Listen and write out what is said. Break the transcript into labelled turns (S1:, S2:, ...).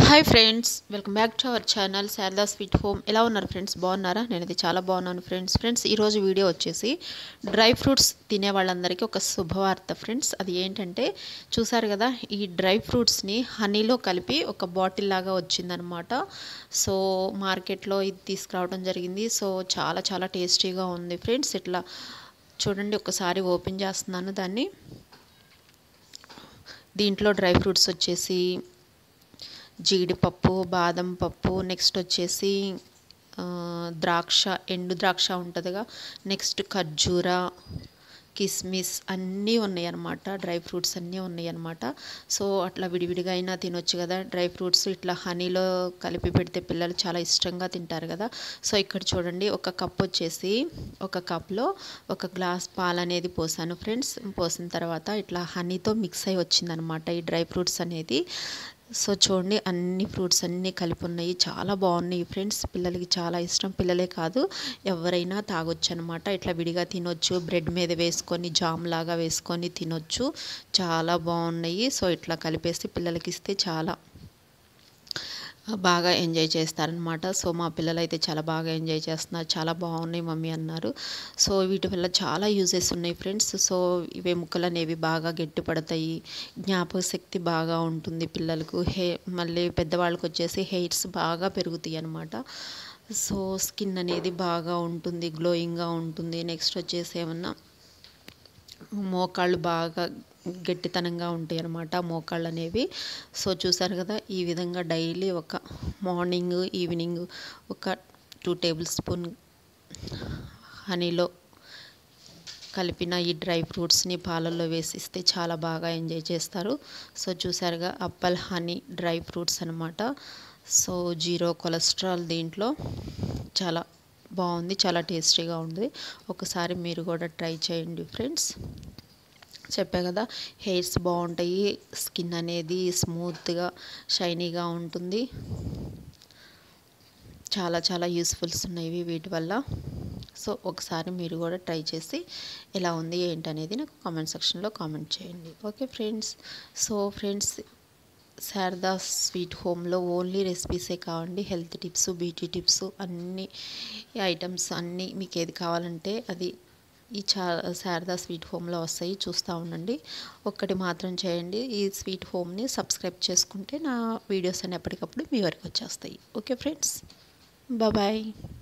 S1: hi friends welcome back to our channel Sharada sweet home ఎలా ఉన్నారు friends బాగున్నారా నేను ఇది చాలా బాగున్నాను ఫ్రెండ్స్ ఫ్రెండ్స్ ఈరోజు వీడియో వచ్చేసి డ్రై ఫ్రూట్స్ తినే వాళ్ళందరికీ ఒక శుభవార్త ఫ్రెండ్స్ అది ఏంటంటే చూసారు కదా ఈ డ్రై ఫ్రూట్స్ని హనీలో కలిపి ఒక బాటిల్ లాగా వచ్చిందనమాట సో మార్కెట్లో ఇది తీసుకురావడం జరిగింది సో చాలా చాలా టేస్టీగా ఉంది ఫ్రెండ్స్ ఇట్లా చూడండి ఒకసారి ఓపెన్ చేస్తున్నాను దాన్ని దీంట్లో డ్రై ఫ్రూట్స్ వచ్చేసి జీడిపప్పు బాదం పప్పు నెక్స్ట్ వచ్చేసి ఆ, ద్రాక్ష ఎండు ద్రాక్ష ఉంటుందిగా నెక్స్ట్ ఖర్జూర కిస్మిస్ అన్నీ ఉన్నాయి అన్నమాట డ్రై ఫ్రూట్స్ అన్నీ ఉన్నాయి అన్నమాట సో అట్లా విడివిడిగా అయినా తినొచ్చు కదా డ్రై ఫ్రూట్స్ ఇట్లా హనీలో కలిపి పెడితే పిల్లలు చాలా ఇష్టంగా తింటారు కదా సో ఇక్కడ చూడండి ఒక కప్ వచ్చేసి ఒక కప్లో ఒక గ్లాస్ పాలు అనేది పోసాను ఫ్రెండ్స్ పోసిన తర్వాత ఇట్లా హనీతో మిక్స్ అయి వచ్చిందనమాట ఈ డ్రై ఫ్రూట్స్ అనేది సో చూడండి అన్ని ఫ్రూట్స్ అన్నీ కలిపి ఉన్నాయి చాలా బాగున్నాయి ఫ్రెండ్స్ పిల్లలకి చాలా ఇష్టం పిల్లలే కాదు ఎవరైనా తాగొచ్చు అనమాట ఇట్లా విడిగా తినొచ్చు బ్రెడ్ మీద వేసుకొని జామ్ లాగా వేసుకొని తినొచ్చు చాలా బాగున్నాయి సో ఇట్లా కలిపేసి పిల్లలకి ఇస్తే చాలా బాగా ఎంజాయ్ చేస్తారనమాట సో మా పిల్లలు అయితే చాలా బాగా ఎంజాయ్ చేస్తున్నారు చాలా బాగున్నాయి మమ్మీ అన్నారు సో వీటి వల్ల చాలా యూజెస్ ఉన్నాయి ఫ్రెండ్స్ సో ఇవి ఎముకలు అనేవి బాగా గట్టిపడతాయి జ్ఞాపక శక్తి బాగా ఉంటుంది పిల్లలకు హే మళ్ళీ పెద్దవాళ్ళకి వచ్చేసి హెయిర్స్ బాగా పెరుగుతాయి అనమాట సో స్కిన్ అనేది బాగా ఉంటుంది గ్లోయింగ్గా ఉంటుంది నెక్స్ట్ వచ్చేసి ఏమన్నా మోకాళ్ళు బాగా గట్టితనంగా ఉంటాయి అన్నమాట మోకాళ్ళు అనేవి సో చూసారు కదా ఈ విధంగా డైలీ ఒక మార్నింగ్ ఈవినింగ్ ఒక టూ టేబుల్ స్పూన్ హనీలో కలిపిన ఈ డ్రై ఫ్రూట్స్ని పాలల్లో వేసిస్తే చాలా బాగా ఎంజాయ్ చేస్తారు సో చూసారుగా అప్పల్ హనీ డ్రై ఫ్రూట్స్ అనమాట సో జీరో కొలెస్ట్రాల్ దీంట్లో చాలా బాగుంది చాలా టేస్టీగా ఉంది ఒకసారి మీరు కూడా ట్రై చేయండి ఫ్రెండ్స్ చెప్పా కదా హెయిర్స్ బాగుంటాయి స్కిన్ అనేది స్మూత్గా షైనీగా ఉంటుంది చాలా చాలా యూస్ఫుల్స్ ఉన్నాయి వీటి వల్ల సో ఒకసారి మీరు కూడా ట్రై చేసి ఎలా ఉంది ఏంటనేది నాకు కామెంట్ సెక్షన్లో కామెంట్ చేయండి okay friends so friends Sharada sweet హోమ్లో ఓన్లీ రెసిపీసే కావండి హెల్త్ టిప్స్ బ్యూటీ టిప్స్ అన్ని ఐటమ్స్ అన్నీ మీకు ఏది కావాలంటే అది ఈ చా శారదా స్వీట్ హోమ్లో వస్తాయి చూస్తూ ఉండండి ఒక్కటి మాత్రం చేయండి ఈ స్వీట్ హోమ్ని సబ్స్క్రైబ్ చేసుకుంటే నా వీడియోస్ అన్ని ఎప్పటికప్పుడు మీ వరకు వచ్చేస్తాయి ఓకే ఫ్రెండ్స్ బాయ్